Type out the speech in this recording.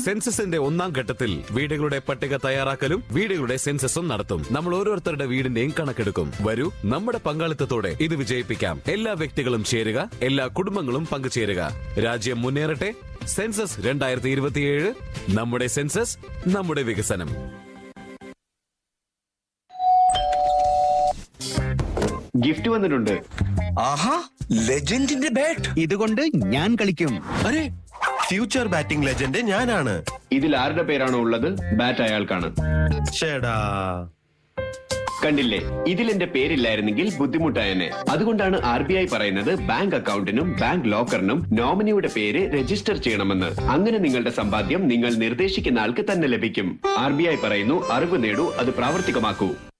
സെൻസസിന്റെ ഒന്നാം ഘട്ടത്തിൽ വീടുകളുടെ പട്ടിക തയ്യാറാക്കലും വീടുകളുടെ സെൻസസും നടത്തും നമ്മൾ ഓരോരുത്തരുടെ വീടിന്റെയും കണക്കെടുക്കും വരൂ നമ്മുടെ പങ്കാളിത്തത്തോടെ ഇത് വിജയിപ്പിക്കാം എല്ലാ വ്യക്തികളും ചേരുക എല്ലാ കുടുംബങ്ങളും പങ്കുചേരുക രാജ്യം മുന്നേറട്ടെ സെൻസസ് രണ്ടായിരത്തി ഇരുപത്തിയേഴ് നമ്മുടെ സെൻസസ് നമ്മുടെ വികസനം ഗിഫ്റ്റ് വന്നിട്ടുണ്ട് ആഹാ ലെജൻഡിന്റെ ബാറ്റ് ഇതുകൊണ്ട് ഞാൻ കളിക്കും അരെ ഫ്യൂച്ചർ ബാറ്റിംഗ് ലെജൻഡ് ഞാനാണ് ഇതിൽ ആരുടെ പേരാണോ ഉള്ളത് ബാറ്റ് അയാൾക്കാണ് ഷേടാ കണ്ടില്ലേ ഇതിൽ എന്റെ പേരില്ലായിരുന്നെങ്കിൽ ബുദ്ധിമുട്ടായനെ അതുകൊണ്ടാണ് ആർ ബി ഐ പറയുന്നത് ബാങ്ക് അക്കൗണ്ടിനും ബാങ്ക് ലോക്കറിനും നോമിനിയുടെ പേര് രജിസ്റ്റർ ചെയ്യണമെന്ന് അങ്ങനെ നിങ്ങളുടെ സമ്പാദ്യം നിങ്ങൾ നിർദ്ദേശിക്കുന്ന ആൾക്ക് തന്നെ ലഭിക്കും ആർ ബി ഐ പറയുന്നു അറിവ് നേടൂ അത് പ്രാവർത്തികമാക്കൂ